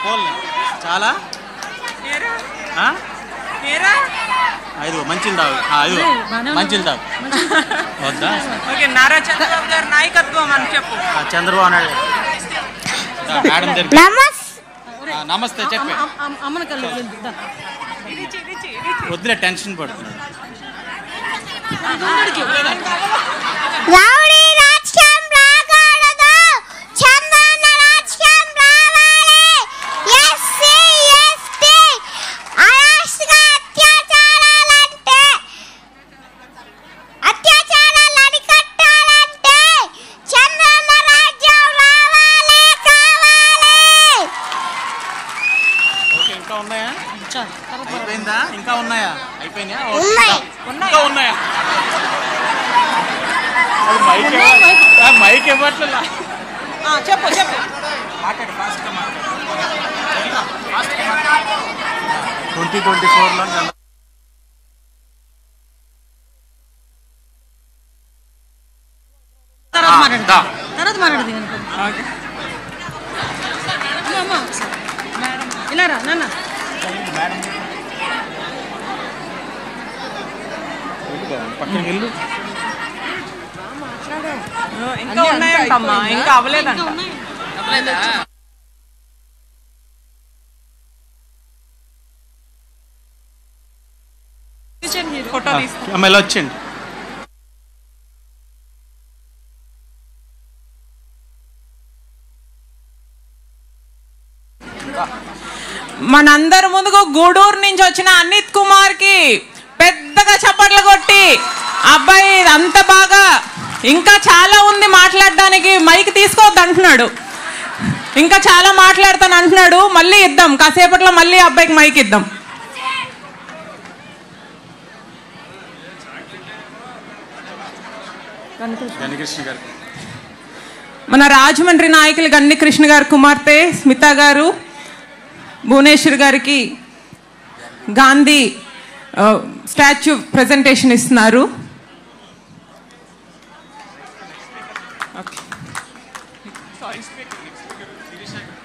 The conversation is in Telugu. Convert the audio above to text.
పోల్ చాలా ఆ? ఐదు మంచిలు తాగు ఆ, ఐదు మంచిలు తాగు వద్దా ఓకే నారా చంద్రబాబు గారి నాయకత్వం అని చెప్పు ఆ, చంద్రబాబు నాయుడు దా, మేడం దగ్గరికి. ఆ, నమస్తే చెప్పే అమ్మన కళ్ళు దా. వద్దులే టెన్షన్ పడుతున్నాడు రౌడీ రాజ్యం రాకూడదు చందన రాజ్యం రావాలి ఎస్సీ ఎస్టీ అరాష్ట్ర అత్యాచారాలంటే అత్యాచారాలు అరికట్టాలంటే చందన రాజ్యం రావాలి కావాలి ఓకే ఇంకా ఉన్నాయా చాలు. తర్వాత అయిపోయిందా ఇంకా ఉన్నాయా అయిపోయినాయా ఓకే. ఉన్నాయి. ఇంకా ఉన్నాయా అది మైక్ ఇవ్వ- ఆ, మైక్ ఇవ్వట్లేదా ఆ, చెప్పు చెప్పు ట్వంటీ ట్వంటీ ఫోర్లో తర్వాత ఆ, మాట్లాడదు దా. తర్వాత మాట్లాడదు అమ్మ అమ్మ ఇలా రా నాన్న పక్కన వెళ్ళు ఇంకా ఉన్నాయంటమ్మా ఇంకా అవ్వలేదంట ఫోటో తీసుకో అమ్మ ఇలా వచ్చేయండి మనందరి ముందుకు గూడూరు నుంచి వచ్చిన అనిత్ కుమార్ కి పెద్దగా చప్పట్లు కొట్టి అబ్బాయి అంత బాగా ఇంకా చాలా ఉంది మాట్లాడడానికి మైక్ తీసుకోవద్దు అంటున్నాడు ఇంకా చాలా మాట్లాడతాను అంటున్నాడు మళ్ళీ ఇద్దాం కాసేపట్లో మళ్ళీ అబ్బాయికి మైక్ ఇద్దాం గణకృష్ణ గారు మన రాజమండ్రి నాయకులు గన్ని కృష్ణ గారు కుమార్తె స్మిత గారు భువనేశ్వర్ గారికి గాంధీ స్టాచ్యూ ప్రజెంటేషన్ ఇస్తున్నారు ఓకే